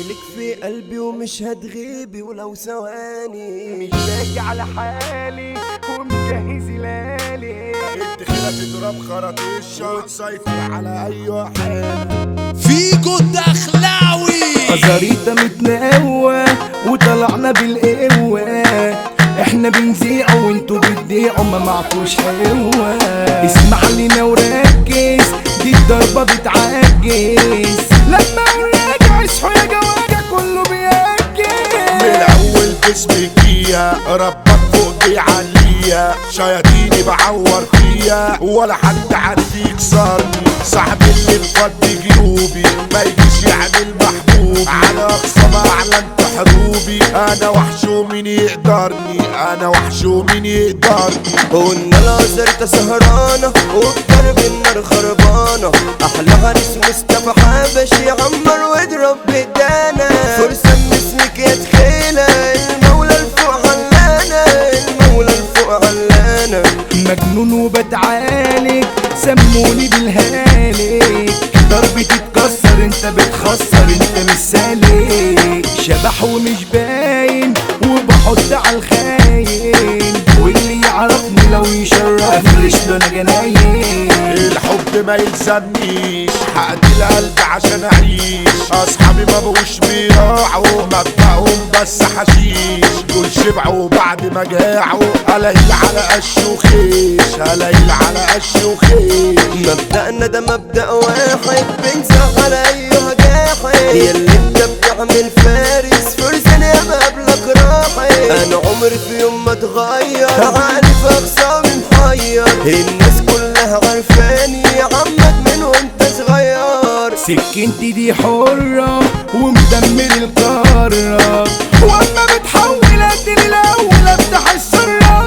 شايلك في قلبي ومش هتغيبي ولو ثواني مش باقي على حالي ومجهز لالي الدخيلة تضرب خراطيشة وتسيطر على أي حالة فيجو الدخلاوي أزاريتا متنقوة وطلعنا بالقوة احنا بنذيع وانتوا بتضيعوا ما معكوش حلوة اسمع لنا وركز دي الضربة بتعجز لما نراجع اصحوا يا جواجع كله بيأجز من أول جسمي جية ربك فوق بيعليا شياطيني بعور فيا ولا حد عارف يكسرني صاحبي اللي مفضي جيوبي ما يجيش يعمل محبوبي على أقصى ما أعلنت حروبي أنا وحش ومين يقدرني أنا وحش ومين يقدرني قلنا العذرة سهرانة وبدرب النار خربانة أحلى عريس مصطفى حبشي عمر واضرب بدانا فرصة مسلك يا تخيلة المولى الفوق علانا المولى الفوق علانا مجنون وبتعالج سموني بالهالك ضربي تتكسر انت بتخسر انت مش سالك شبح ومش باين وبحط على الخاين واللي يعرفني لو يشرف افرش له انا جناين الحب ما يلزمنيش حقدي القلب عشان اعيش اصحابي ما بقوش بيراعوا مبدأهم بس حشيش دول شبعوا بعد ما جاعوا قلايل على قش وخيش قلايل على قش وخيش مبدأنا ده مبدأ واحد بنسى على أيها جاحد ياللي انت بتعمل فارس فرسان يا مقابلك راحت أنا عمري في يوم ما اتغير عقلي في أقسامي محير الناس كلها عارفاني يا عمك من وانت صغير سكنتي دي حرة ومدمر القارة واما بتحول اديني الاول افتح السرة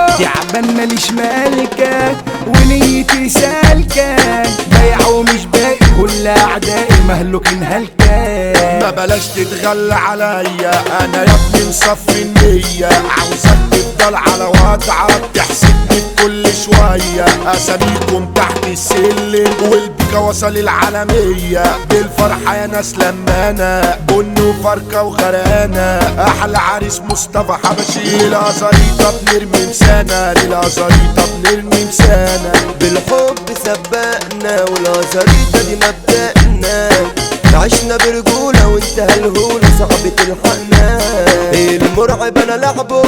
تعبان ماليش مالكة ونيتي سالكة بايع ومش باقي كل اعدائي مهلوكين هلكة ما بلاش تتغلى عليا انا يا ابني مصفي النية عاوزك تفضل على وضعك تحسدني بكل شوية اساميكم تحت السلم والبيكا وصل العالمية بالفرحة يا ناس لما انا بن وفركة وغرقانة احلى عريس مصطفى حبشي للازاريطة بنرمي مسانة للازاريطة بنرمي مسانة بالحب سبقنا والعزريطة دي مبدأنا عشنا برجولة وانتهى الهولة صعب تلحقنا المرعب انا لعبه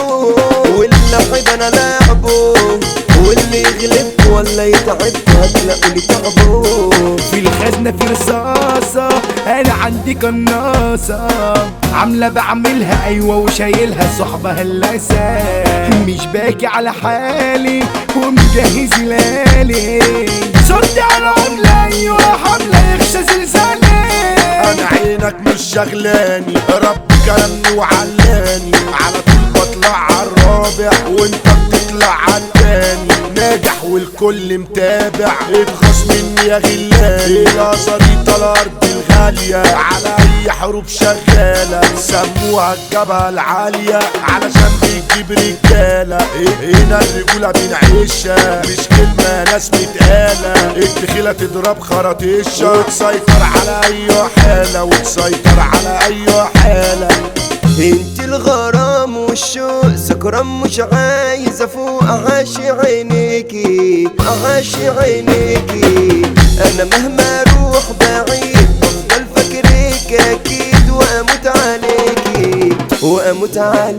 واللعب انا لعبه واللي يغلب ولا يتعب هتلاقوا لي تعبه في الخزنة في رصاصة أنا عندي قناصة عاملة بعملها أيوة وشايلها صحبة هلاسة مش باكي على حالي ومجهز لالي صرت على عملة أيوة حملة يخشى زلزالي انا عينك مش شغلاني رب كرمني وعلاني على طول بطلع على الرابع وانت بتطلع على التاني ناجح والكل متابع ابخص مني يا غلاني الازاريطة الارض الغالية على اي حروب شغالة سموها الجبهة العالية علشان بتجيب رجالة هنا الرجولة بنعيشها مش كلمة ناس متقالة الدخيلة تضرب خراطيشة وتسيطر على اي حالة وتسيطر على اي حالة انت الغرام والشوق سكران مش عايز افوق اعاشي عينيكي اعاشي عينيكي انا مهما اروح بعيد بفضل فاكرك اكيد واموت عليكي واموت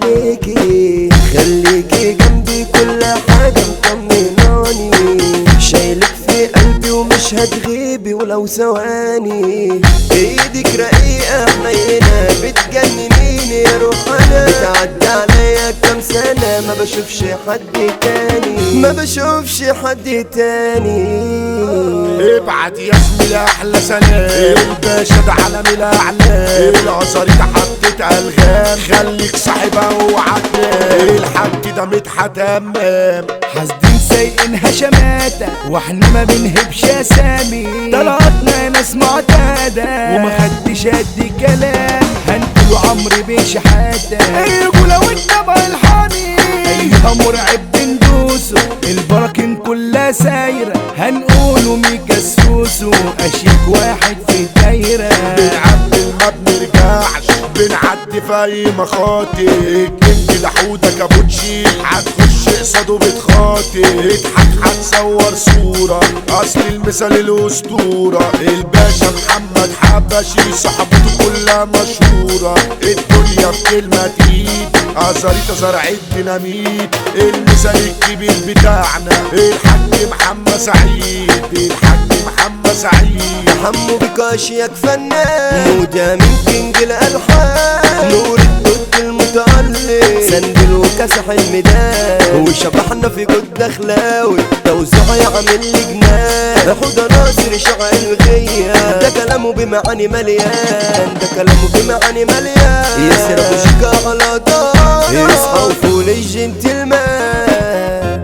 عليكي خليكي جنبي كل حاجة مطمناني شايلك في قلبي ومش هتغيبي ولو ثواني ايدك رقيقة حنينة بتجننيني يا روح انا بتعدي عليا كام سنة ما بشوفش حد تاني ما بشوفش حد تاني ابعت يا زميلي احلى سلام الباشا ده عالم الاعلام العصاريط حطت الغام خليك صاحبها وعدام الحاج ده مدحت امام حاسدين سايقينها شماتة واحنا ما بنهبش اسامي طلعتنا ناس معتادة وما خدتش قد كلام هنقولوا عمرو بيه شحاتة الرجولة والطبع الحامي ايها مرعب بندوسه البراكين كلها سايرة هنقولوا ميكا السوسو اشيك واحد في الدايرة بنعبي ما بنرجع في اي مخاطر الكينج ده حودة كابوتشي هتخش قصاده بتخاطر اضحك هتصور صورة اصل المثال الاسطورة الباشا محمد حبشي صحبته كلها مشهورة الدنيا في كلمة تقيل ازاريتا زرع الديناميت المثال الكبير بتاعنا الحاج محمد سعيد الحاج محمد سعيد حمو بكاشيك فنان وده من كينج الالحان نور الدود المتألق سندل وكسح الميدان وشبحنا في جد اخلاوي توزيع يعمل لي جنان حوده ناصر شعر الغية ده كلامه بمعاني مليان ده كلامه بمعاني مليان يسرق شكا على دار يصحى وفول الجنتلمان